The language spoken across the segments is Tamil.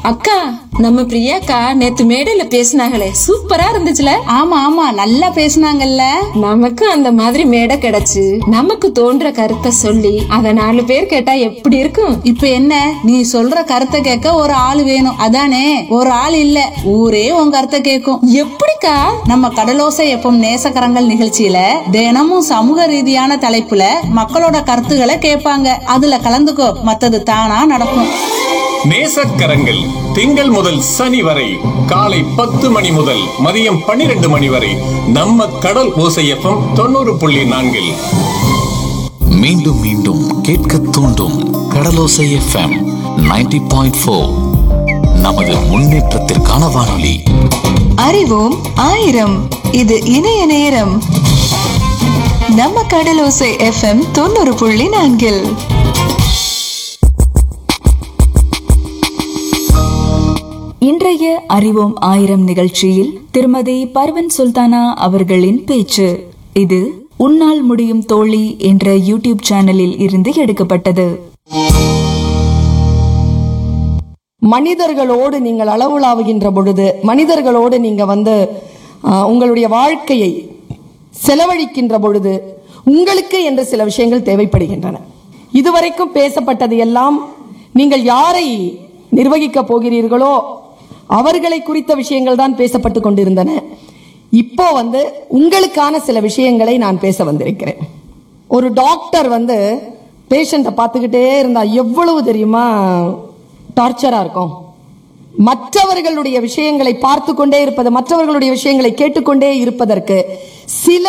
அக்கா நம்ம பிரியாக்கா நேத்து மேடையில பேசினாங்களே சூப்பரா இருந்துச்சுல ஆமா ஆமா நல்லா பேசுனாங்கல்ல நமக்கு அந்த மாதிரி மேடை கிடைச்சு நமக்கு தோன்ற கருத்தை சொல்லி அத நாலு பேர் கேட்டா எப்படி இருக்கும் இப்ப என்ன நீ சொல்ற கருத்தை கேட்க ஒரு ஆள் வேணும் அதானே ஒரு ஆள் இல்ல ஊரே உன் கருத்தை கேட்கும் எப்படிக்கா நம்ம கடலோசை எப்பம் நேசக்கரங்கள் நிகழ்ச்சியில தினமும் சமூக ரீதியான தலைப்புல மக்களோட கருத்துக்களை கேட்பாங்க அதுல கலந்துக்கோ மத்தது தானா நடக்கும் நேசக்கரங்கள் திங்கள் முதல் சனி வரை காலை பத்து மணி முதல் மதியம் பன்னிரண்டு மணி வரை நம்ம கடல் ஓசையப்பம் தொண்ணூறு புள்ளி நான்கில் மீண்டும் மீண்டும் கேட்க தூண்டும் கடலோசை எஃப்எம் 90.4 பாயிண்ட் ஃபோர் நமது முன்னேற்றத்திற்கான வானொலி அறிவோம் ஆயிரம் இது இணைய நேரம் நம்ம கடலோசை எஃப்எம் தொண்ணூறு புள்ளி நான்கில் இன்றைய அறிவோம் ஆயிரம் நிகழ்ச்சியில் திருமதி பர்வன் சுல்தானா அவர்களின் பேச்சு இது உன்னால் முடியும் தோழி என்ற யூடியூப் சேனலில் இருந்து எடுக்கப்பட்டது மனிதர்களோடு நீங்கள் அளவுலாவுகின்ற பொழுது மனிதர்களோடு நீங்க வந்து ஆஹ், உங்களுடைய வாழ்க்கையை செலவழிக்கின்ற பொழுது உங்களுக்கு என்று சில விஷயங்கள் தேவைப்படுகின்றன இதுவரைக்கும் பேசப்பட்டது எல்லாம் நீங்கள் யாரை நிர்வகிக்க போகிறீர்களோ அவர்களை குறித்த விஷயங்கள் தான் பேசப்பட்டு கொண்டிருந்தன இப்போ வந்து உங்களுக்கான சில விஷயங்களை நான் பேச வந்திருக்கிறேன் ஒரு டாக்டர் வந்து பேஷண்ட்டை பார்த்துக்கிட்டே இருந்தா எவ்வளவு தெரியுமா டார்ச்சரா இருக்கும் மற்றவர்களுடைய விஷயங்களை பார்த்து கொண்டே இருப்பது மற்றவர்களுடைய விஷயங்களை கேட்டுக்கொண்டே இருப்பதற்கு சில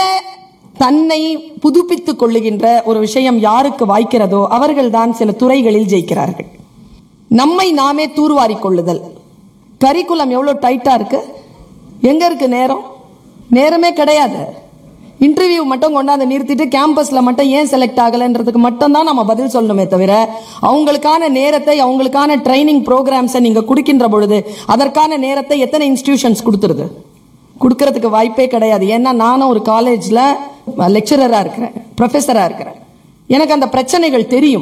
தன்னை புதுப்பித்துக் கொள்ளுகின்ற ஒரு விஷயம் யாருக்கு வாய்க்கிறதோ அவர்கள்தான் சில துறைகளில் ஜெயிக்கிறார்கள் நம்மை நாமே தூர்வாரி கொள்ளுதல் கரிக்குலம் எவ்வளவு டைட்டா இருக்கு எங்க இருக்கு நேரம் நேரமே கிடையாது இன்டர்வியூ மட்டும் கொண்டாந்து நிறுத்திட்டு கேம்பஸ்ல மட்டும் ஏன் செலக்ட் ஆகலைன்றதுக்கு மட்டும் தான் நம்ம பதில் சொல்லணுமே தவிர அவங்களுக்கான நேரத்தை அவங்களுக்கான ட்ரைனிங் ப்ரோக்ராம்ஸை நீங்க கொடுக்கின்ற பொழுது அதற்கான நேரத்தை எத்தனை இன்ஸ்டிடியூஷன்ஸ் கொடுத்துருது கொடுக்கறதுக்கு வாய்ப்பே கிடையாது ஏன்னா நானும் ஒரு காலேஜ்ல லெக்சரரா இருக்கிறேன் ப்ரொஃபஸரா இருக்கிறேன் எனக்கு அந்த பிரச்சனைகள் தெரியும்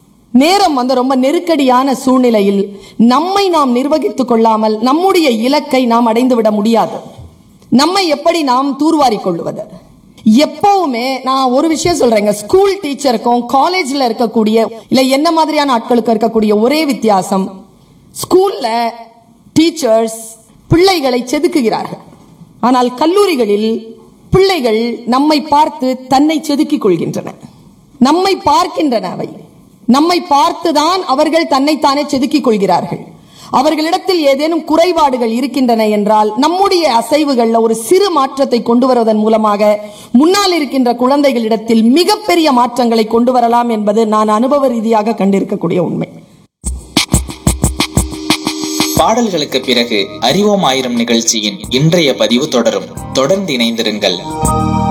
நேரம் வந்து ரொம்ப நெருக்கடியான சூழ்நிலையில் நம்மை நாம் நிர்வகித்துக் கொள்ளாமல் நம்முடைய இலக்கை நாம் அடைந்து விட முடியாது நம்மை எப்படி நாம் தூர்வாரி கொள்வது எப்பவுமே நான் ஒரு விஷயம் சொல்றேங்க ஸ்கூல் டீச்சருக்கும் காலேஜ்ல இருக்கக்கூடிய இல்ல என்ன மாதிரியான ஆட்களுக்கு இருக்கக்கூடிய ஒரே வித்தியாசம் ஸ்கூல்ல டீச்சர்ஸ் பிள்ளைகளை செதுக்குகிறார்கள் ஆனால் கல்லூரிகளில் பிள்ளைகள் நம்மை பார்த்து தன்னை செதுக்கிக் கொள்கின்றன நம்மை பார்க்கின்றன அவை நம்மை பார்த்துதான் அவர்கள் தன்னைத்தானே செதுக்கிக் கொள்கிறார்கள் அவர்களிடத்தில் ஏதேனும் குறைபாடுகள் இருக்கின்றன என்றால் நம்முடைய அசைவுகள்ல ஒரு சிறு மாற்றத்தை கொண்டு வருவதன் மூலமாக முன்னால் இருக்கின்ற குழந்தைகளிடத்தில் மிகப்பெரிய மாற்றங்களை கொண்டு வரலாம் என்பது நான் அனுபவ ரீதியாக கண்டிருக்கக்கூடிய உண்மை பாடல்களுக்கு பிறகு அறிவோம் ஆயிரம் நிகழ்ச்சியின் இன்றைய பதிவு தொடரும் தொடர்ந்து இணைந்திருங்கள்